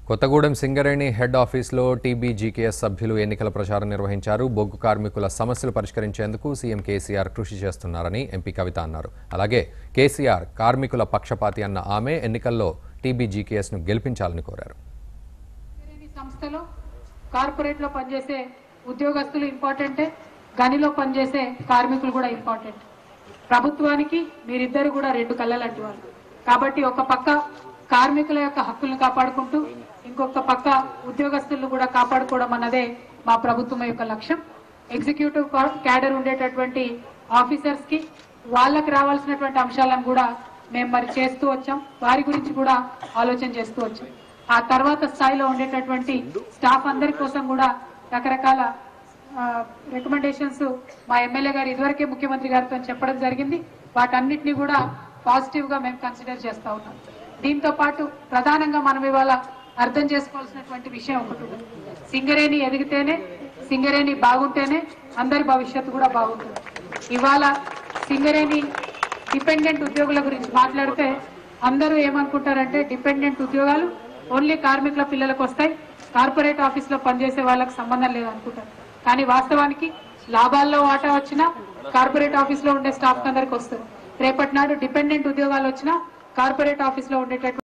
Kothagudem Singareni head ఆఫీస్లో TBGKS సభ్యులు ఎన్నికల ప్రచారం నిర్వహించారు బొగ్గు కార్మికుల సమస్యలు పరిష్కరించేందుకు సీఎం కేసీఆర్ కృషి చేస్తున్నారని ఎంపీ కవిత అన్నారు అలాగే కేసీఆర్ కార్మికుల పక్షపాతి అన్న ఆమె ఎన్నికల్లో టీబీజీకేఎస్ను గెలిపించాలని కోరారు సింగరేణి సంస్థలో కార్పొరేట్ లో పనిచేసే ఉద్యోగస్తులు ఇంపార్టెంటే గనిలో పనిచేసే కార్మికులు కూడా ఇంపార్టెంట్ ప్రభుత్వానికి మీరిద్దరు కూడా రెండు కళ్ళలాంటి వాళ్ళు కాబట్టి ఒక పక్క కార్మికుల యొక్క హక్కులను కాపాడుకుంటూ ఇంకొక పక్క ఉద్యోగస్తులను కూడా కాపాడుకోవడం అన్నదే మా ప్రభుత్వం యొక్క లక్ష్యం ఎగ్జిక్యూటివ్ క్యాడర్ ఉండేటటువంటి ఆఫీసర్స్ కి వాళ్ళకి రావాల్సినటువంటి అంశాలను కూడా మేము మరి చేస్తూ వచ్చాం వారి గురించి కూడా ఆలోచన చేస్తూ వచ్చాం ఆ తర్వాత స్థాయిలో ఉండేటటువంటి స్టాఫ్ అందరి కోసం కూడా రకరకాల రికమెండేషన్స్ మా ఎమ్మెల్యే గారు ఇదివరకే ముఖ్యమంత్రి గారితో చెప్పడం జరిగింది వాటన్నిటిని కూడా పాజిటివ్ గా మేము కన్సిడర్ చేస్తా ఉన్నాం దీంతో పాటు ప్రధానంగా మనం ఇవాళ అర్థం చేసుకోవాల్సినటువంటి విషయం ఒకటి ఉంది. సింగరేణి ఎదిగితేనే సింగరేణి బాగుంటేనే అందరి భవిష్యత్తు కూడా బాగుంటుంది ఇవాళ సింగరేణి డిపెండెంట్ ఉద్యోగుల గురించి మాట్లాడితే అందరూ ఏమనుకుంటారంటే డిపెండెంట్ ఉద్యోగాలు ఓన్లీ కార్మికుల పిల్లలకు వస్తాయి కార్పొరేట్ ఆఫీస్ లో పనిచేసే వాళ్ళకి సంబంధం లేదనుకుంటారు కానీ వాస్తవానికి లాభాల్లో వాటా వచ్చినా కార్పొరేట్ ఆఫీస్ లో ఉండే స్టాఫ్ అందరికి వస్తుంది రేపటి నాడు డిపెండెంట్ ఉద్యోగాలు వచ్చినా కార్పొరేట్ ఆఫీస్ లో ఉండేటటువంటి